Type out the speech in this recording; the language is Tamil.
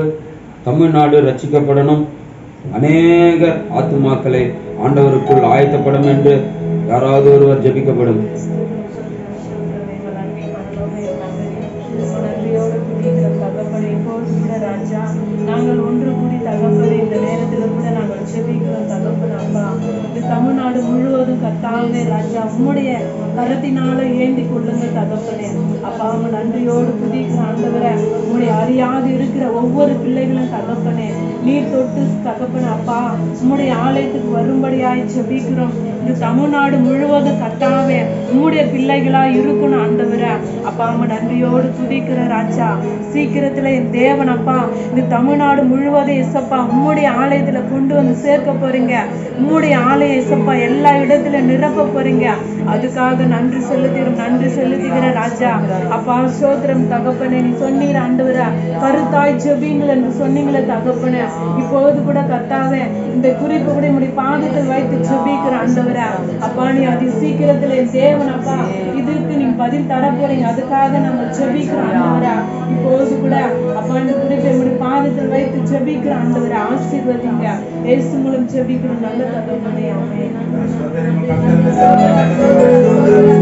தமிழ்நாடு ரட்சிக்கப்படணும் அநேக ஆத்துமாக்களை ஆண்டவருக்குள் ஆயத்தப்படும் என்று யாராவது ஒருவர் ஜெபிக்கப்படும் நாங்கள் ஒன்று கூடி தகப்பனே இந்த நேரத்துல கூட நாங்கள் செபிக்கிறோம் தகப்பன் அப்பா இந்த தமிழ்நாடு முழுவதும் கத்தாவே ராஜா உம்முடைய கரத்தினால ஏந்தி கொள்ளுங்க தகப்பனே அப்பா அவங்க நன்றியோடு துதிக்கிற ஆண்டவரை உம்முடைய அறியாது இருக்கிற ஒவ்வொரு பிள்ளைகளும் தகப்பனே நீர் தொட்டு தகப்பனே அப்பா உம்முடைய ஆலயத்துக்கு வரும்படியாய் செபிக்கிறோம் இந்த தமிழ்நாடு முழுவதும் கத்தாவே உம்முடைய பிள்ளைகளா இருக்கணும் ஆண்டவரை அப்பா அவங்க நன்றியோடு துதிக்கிற ராஜா சீக்கிரத்துல என் தேவன் அப்பா இந்த தமிழ்நாடு முழுவதும் எசப்பா உம்முடைய ஆலயத்துல கொண்டு வந்து சேர்க்க போறீங்க உம்முடைய ஆலயம் எசப்பா எல்லா இடத்துல நிரப்ப போறீங்க அதுக்காக நன்றி செலுத்துகிறோம் நன்றி செலுத்துகிற ராஜா அப்பா சோத்திரம் தகப்பனே நீ சொன்னீர் ஆண்டவரா கருத்தாய் ஜெபிங்கள் என்று சொன்னீங்களே தகப்பனே இப்போது கூட கத்தாவே இந்த குறிப்பு கூட இப்படி பாதத்தில் வைத்து ஜெபிக்கிற ஆண்டவரா அப்பா நீ அதி சீக்கிரத்துல என் தேவன் அப்பா இதுக்கு நீ பதில் தர போறீங்க அதுக்காக நம்ம ஜெபிக்கிறோம் ஆண்டவரா இப்போது கூட அப்பா இந்த குறிப்பை இப்படி பாதத்தில் வைத்து ஜெபிக்கிற ஆண்டவரை ஆசீர்வதிங்க இயேசு மூலம் ஜெபிக்கிறோம் நல்ல தகவலே ஆமென்